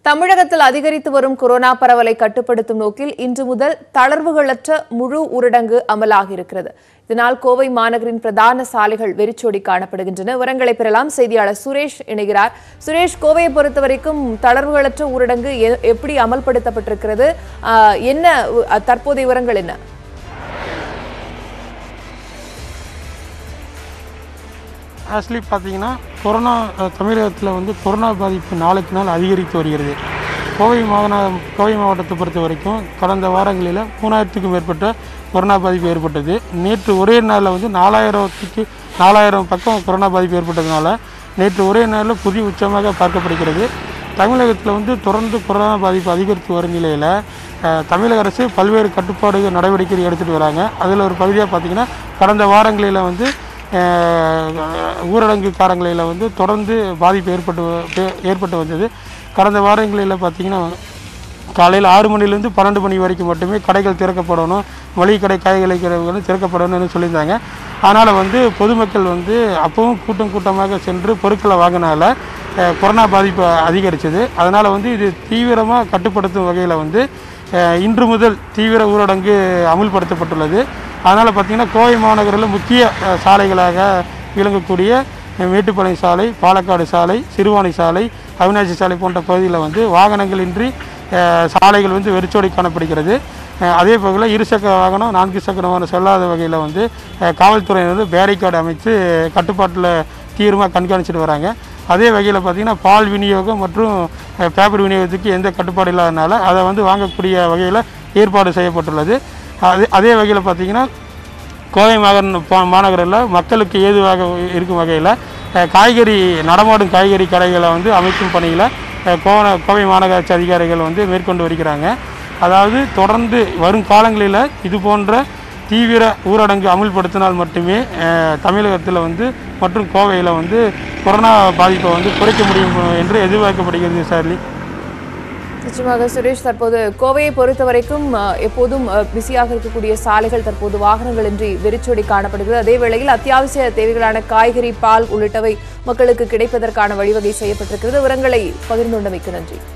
தமிழகத்தில் அதிகரித்து வரும் கொரோனா பரவலை கட்டுப்படுத்தும் நோக்கில் இன்று முதல் தளர்வுகளற்ற முழு ஊரடங்கு அமலாகி இருக்கிறது இதனால் கோவை மாநகரின் பிரதான சாலைகள் வெறிச்சோடி காணப்படுகின்றன விவரங்களை பெறலாம் செய்தியாளர் சுரேஷ் இணைகிறார் சுரேஷ் கோவையை பொறுத்தவரைக்கும் தளர்வுகளற்ற ஊரடங்கு எ- எப்படி அமல்படுத்தப்பட்டிருக்கிறது ஆஹ், என்ன அஹ், தற்போதைய விவரங்கள் என்ன ஆக்சுவலி பார்த்தீங்கன்னா கொரோனா அஹ், தமிழகத்தில் வந்து கொரோனா பாதிப்பு நாளுக்கு நாள் அதிகரித்து வருகிறது கோவை மாவட்ட கோவை மாவட்டத்தை பொறுத்த வரைக்கும் கடந்த வாரங்களில் மூணாயிரத்துக்கும் மேற்பட்ட கொரோனா பாதிப்பு ஏற்பட்டது நேற்று ஒரே நாளில் வந்து நாலாயிரத்துக்கு நாலாயிரம் பக்கம் கொரோனா பாதிப்பு ஏற்பட்டதுனால நேற்று ஒரே நாளில் புதிய உச்சமாக பார்க்கப்படுகிறது தமிழகத்தில் வந்து தொடர்ந்து கொரோனா பாதிப்பு அதிகரித்து வரும் நிலையில் அஹ், தமிழக அரசு பல்வேறு கட்டுப்பாடுகள் நடவடிக்கைகள் எடுத்துகிட்டு வராங்க அதில் ஒரு பகுதியாக பார்த்திங்கன்னா கடந்த வாரங்களில் வந்து அஹ், ஊரடங்கு காலங்களில் வந்து தொடர்ந்து பாதிப்பு ஏற்பட்டு வ- பே- ஏற்பட்டு வந்தது கடந்த வாரங்களில் பார்த்திங்கன்னா காலையில் ஆறு மணிலேருந்து பன்னெண்டு மணி வரைக்கும் மட்டுமே கடைகள் திறக்கப்படணும் மளிகை கடை காய்கறி கடைகள் திறக்கப்படணும்னு சொல்லியிருந்தாங்க அதனால் வந்து பொதுமக்கள் வந்து அப்பவும் கூட்டம் கூட்டமாக சென்று பொருட்களை வாங்கினால அஹ், கொரோனா பாதிப்பு அதிகரிச்சது அதனால் வந்து இது தீவிரமாக கட்டுப்படுத்தும் வகையில் வந்து அஹ், இன்று முதல் தீவிர ஊரடங்கு அமுல்படுத்தப்பட்டுள்ளது அதனால் பார்த்திங்கன்னா கோவை மாநகரில் முக்கிய அஹ், சாலைகளாக விளங்கக்கூடிய அஹ், மேட்டுப்பாளையம் சாலை பாலக்காடு சாலை சிறுவாணி சாலை அவினாசி சாலை போன்ற பகுதியில் வந்து வாகனங்களின்றி அஹ், சாலைகள் வந்து வெறிச்சோடி காணப்படுகிறது அஹ், அதே போல் இருசக்கர வாகனம் நான்கு சக்கர வாகனம் செல்லாத வகையில் வந்து அஹ், காவல்துறையினர் வந்து பேரிகார்டு அமைத்து கட்டுப்பாட்டில் தீவிரமாக கண்காணிச்சிட்டு வராங்க அதே வகையில் பார்த்திங்கன்னா பால் விநியோகம் மற்றும் அஹ், பேப்பர் விநியோகத்துக்கு எந்த கட்டுப்பாடு இல்லாதனால அதை வந்து வாங்கக்கூடிய வகையில் ஏற்பாடு செய்யப்பட்டுள்ளது அதே அதே வகையில் பார்த்திங்கன்னா கோவை மாநகர பா- மாநகரில் மக்களுக்கு ஏதுவாக இருக்கும் வகையில் அஹ், காய்கறி நடமாடும் காய்கறி கடைகளை வந்து அமைக்கும் பணியில் அஹ், கோவ கோவை மாநகராட்சி அதிகாரிகள் வந்து மேற்கொண்டு வருகிறாங்க அதாவது தொடர்ந்து வரும் காலங்களில் இது போன்ற தீவிர ஊரடங்கு அமுல்படுத்தினால் மட்டுமே அஹ், தமிழகத்தில் வந்து மற்றும் கோவையில் வந்து கொரோனா பாதிப்பை வந்து குறைக்க முடியும் என்று எதிர்பார்க்கப்படுகிறது சார்லி நிச்சயமாக சுரேஷ் தற்போது கோவையை பொறுத்தவரைக்கும் அஹ், எப்போதும் அஹ், பிஸியாக இருக்கக்கூடிய சாலைகள் தற்போது வாகனங்களின்றி வெறிச்சோடி காணப்படுகிறது அதே வேளையில் அத்தியாவசிய தேவைகளான காய்கறி பால் உள்ளிட்டவை மக்களுக்கு கிடைப்பதற்கான வழிவகை செய்யப்பட்டிருக்கிறது விவரங்களை பகிர்ந்து கொண்டமைக்கு நன்றி